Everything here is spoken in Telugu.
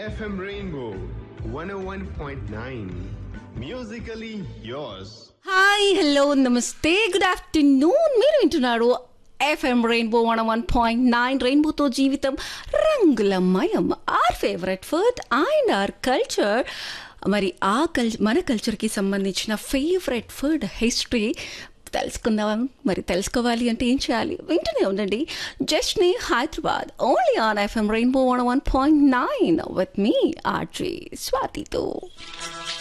FM Rainbow 101.9. Musically yours. Hi hello namaste good afternoon మీరు వింటున్నారు FM rainbow one one point nine రెయిన్బోతో జీవితం రంగులమయం our favourite food and our culture మరి ఆ కల్ మన కల్చర్కి సంబంధించిన ఫేవరెట్ ఫుడ్ హిస్టరీ తెలుసుకుందాం మరి తెలుసుకోవాలి అంటే ఏం చేయాలి వింటూనే ఉండండి జస్ట్ నీ Hyderabad only on FM rainbow one one point nine with మీ ఆర్జే స్వాతితో